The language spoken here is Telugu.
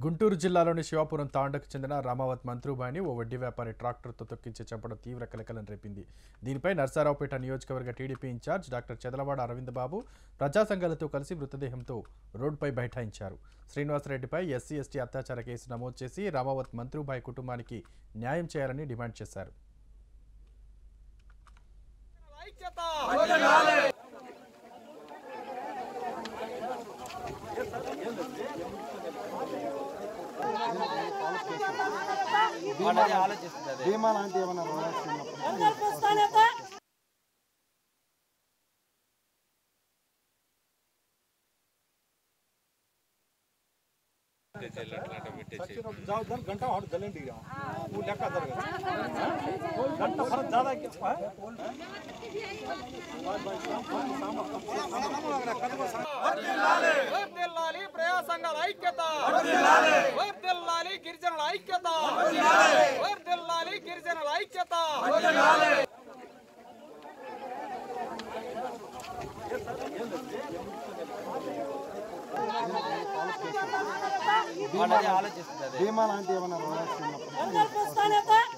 గుంటూరు జిల్లాలోని శివాపురం తాండకు చెందిన రామావత్ మంత్రుబాయిని ఓ వడ్డీ వ్యాపారి ట్రాక్టర్తో తొక్కించి చంపడం తీవ్ర కలకలం రేపింది దీనిపై నర్సారావుపేట నియోజకవర్గ TDP incharge doctor Chedalavada Aravind Babu ప్రజా సంఘాలతో కలిసి మృతదేహంతో రోడ్డుపై బైఠాయించారు శ్రీనివాసరెడ్డిపై ఎస్సీ ఎస్టీ అత్యాచార కేసు నమోదు చేసి రామావత్ మంత్రుబాయి కుటుంబానికి న్యాయం చేయాలని డిమాండ్ చేశారు ఐక్యత భీమా లాంటి ఏమైనా రోగాలు ఉన్నప్పుడు దాని గంట ఆడు జల్లండి నువ్వు లెక్క జరగదు గంట ఫరక్ జ్యాదా కిస్మా వర్ధిల్లాలి ప్రజా సంఘాల ఐక్యత వర్ధిల్లాలి గిరిజనుల ఐక్యత వర్ధిల్లాలి గిరిజనుల ఐక్యత భీమా లాంటి ఏమైనా రోగాలు ఉన్నప్పుడు